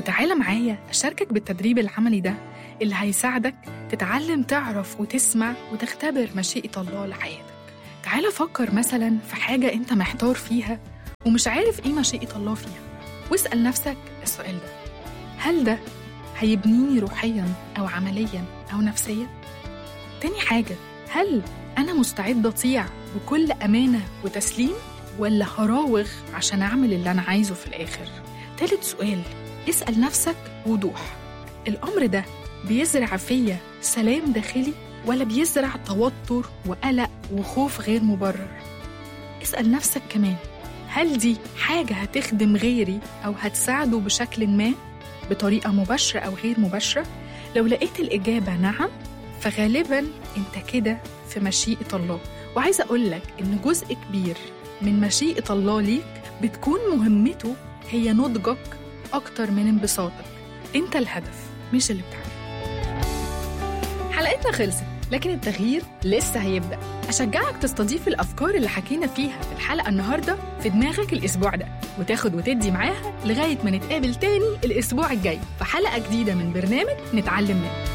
وتعالى معايا أشاركك بالتدريب العملي ده اللي هيساعدك تتعلم تعرف وتسمع وتختبر مشيئة الله لحياتك تعالى فكر مثلا في حاجة أنت محتار فيها ومش عارف إيه مشيئة الله فيها واسأل نفسك السؤال ده هل ده هيبنيني روحيا أو عمليا أو نفسيا؟ تاني حاجة هل أنا مستعد أطيع بكل أمانة وتسليم ولا هراوغ عشان أعمل اللي أنا عايزه في الآخر؟ تالت سؤال اسأل نفسك وضوح الأمر ده بيزرع فيا سلام داخلي ولا بيزرع توتر وقلق وخوف غير مبرر اسأل نفسك كمان هل دي حاجة هتخدم غيري أو هتساعده بشكل ما بطريقة مباشرة أو غير مباشرة لو لقيت الإجابة نعم فغالبا أنت كده في مشيئة الله وعايزة أقول لك إن جزء كبير من مشيئة الله ليك بتكون مهمته هي نضجك أكتر من انبساطك أنت الهدف مش اللي بتعمله حلقتنا خلصت لكن التغيير لسه هيبدأ أشجعك تستضيف الأفكار اللي حكينا فيها في الحلقة النهاردة في دماغك الأسبوع ده وتاخد وتدي معاها لغاية ما نتقابل تاني الأسبوع الجاي في حلقة جديدة من برنامج نتعلم منه